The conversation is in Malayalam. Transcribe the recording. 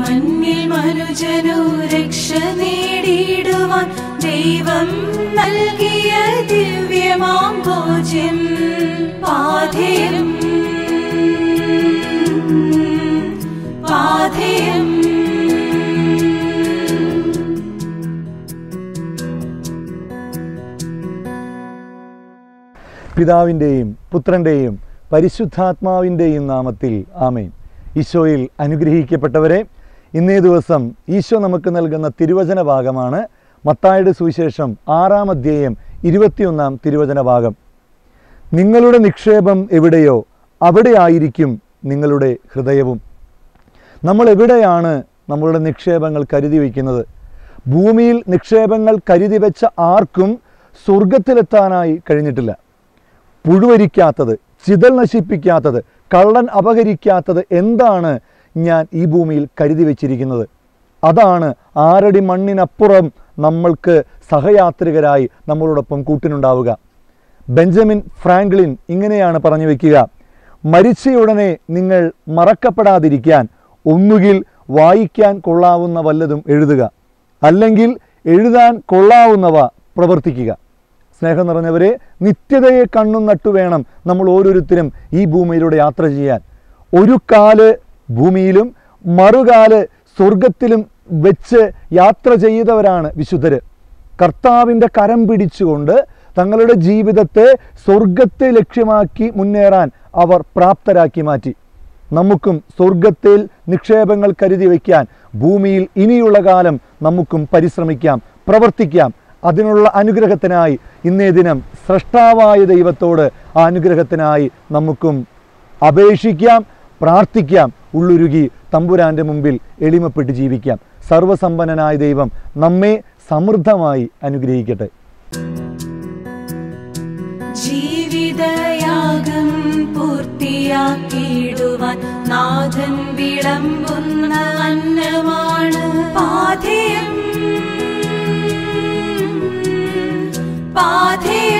മണ്ണിൽ മനുജനു രക്ഷ നേടിയിടുവാൻ ദൈവം നൽകിയ ദിവ്യമാം ഭോജ്യം പാഥേയം പാഥേയം പിതാവിൻ്റെയും പുത്രൻ്റെയും പരിശുദ്ധാത്മാവിൻ്റെയും നാമത്തിൽ ആമേൻ ഈശോയിൽ അനുഗ്രഹിക്കപ്പെട്ടവരെ ഇന്നേ ദിവസം ഈശോ നമുക്ക് നൽകുന്ന തിരുവചന ഭാഗമാണ് മത്തായുടെ സുവിശേഷം ആറാം അധ്യായം ഇരുപത്തിയൊന്നാം തിരുവചന ഭാഗം നിങ്ങളുടെ നിക്ഷേപം എവിടെയോ അവിടെ ആയിരിക്കും നിങ്ങളുടെ ഹൃദയവും നമ്മൾ എവിടെയാണ് നമ്മളുടെ നിക്ഷേപങ്ങൾ കരുതി വയ്ക്കുന്നത് ഭൂമിയിൽ നിക്ഷേപങ്ങൾ കരുതി വെച്ച ആർക്കും സ്വർഗത്തിലെത്താനായി കഴിഞ്ഞിട്ടില്ല പുഴുവരിക്കാത്തത് ചിതൽ നശിപ്പിക്കാത്തത് കള്ളൻ അപഹരിക്കാത്തത് എന്താണ് ഞാൻ ഈ ഭൂമിയിൽ കരുതി വച്ചിരിക്കുന്നത് അതാണ് ആരടി മണ്ണിനപ്പുറം നമ്മൾക്ക് സഹയാത്രികരായി നമ്മളോടൊപ്പം കൂട്ടിനുണ്ടാവുക ബെഞ്ചമിൻ ഫ്രാങ്ക്ലിൻ ഇങ്ങനെയാണ് പറഞ്ഞു വെക്കുക മരിച്ചയുടനെ നിങ്ങൾ മറക്കപ്പെടാതിരിക്കാൻ ഒന്നുകിൽ വായിക്കാൻ കൊള്ളാവുന്ന വല്ലതും എഴുതുക അല്ലെങ്കിൽ എഴുതാൻ കൊള്ളാവുന്നവ പ്രവർത്തിക്കുക സ്നേഹം നിറഞ്ഞവരെ നിത്യതയെ കണ്ണും നട്ടു വേണം നമ്മൾ ഓരോരുത്തരും ഈ ഭൂമിയിലൂടെ യാത്ര ചെയ്യാൻ ഒരു കാല് ഭൂമിയിലും മറുകാല് സ്വർഗത്തിലും വെച്ച് യാത്ര ചെയ്തവരാണ് വിശുദ്ധര് കർത്താവിൻ്റെ കരം പിടിച്ചുകൊണ്ട് തങ്ങളുടെ ജീവിതത്തെ സ്വർഗത്തെ ലക്ഷ്യമാക്കി മുന്നേറാൻ അവർ പ്രാപ്തരാക്കി മാറ്റി നമുക്കും സ്വർഗത്തിൽ നിക്ഷേപങ്ങൾ കരുതി വയ്ക്കാൻ ഭൂമിയിൽ ഇനിയുള്ള കാലം നമുക്കും പരിശ്രമിക്കാം പ്രവർത്തിക്കാം അതിനുള്ള അനുഗ്രഹത്തിനായി ഇന്നേ ദിനം സ്രഷ്ടാവായ ദൈവത്തോട് ആ അനുഗ്രഹത്തിനായി നമുക്കും അപേക്ഷിക്കാം പ്രാർത്ഥിക്കാം ഉള്ളുരുകി തമ്പുരാന്റെ മുമ്പിൽ എളിമപ്പെട്ട് ജീവിക്കാം സർവസമ്പന്നനായ ദൈവം നമ്മെ സമൃദ്ധമായി അനുഗ്രഹിക്കട്ടെ ജീവിതയാഗം പൂർത്തിയാക്കിയിടുവാൻ നാഥൻ വിളമ്പുന്ന അന്നമാണ് പാഥേയം പാഥേയം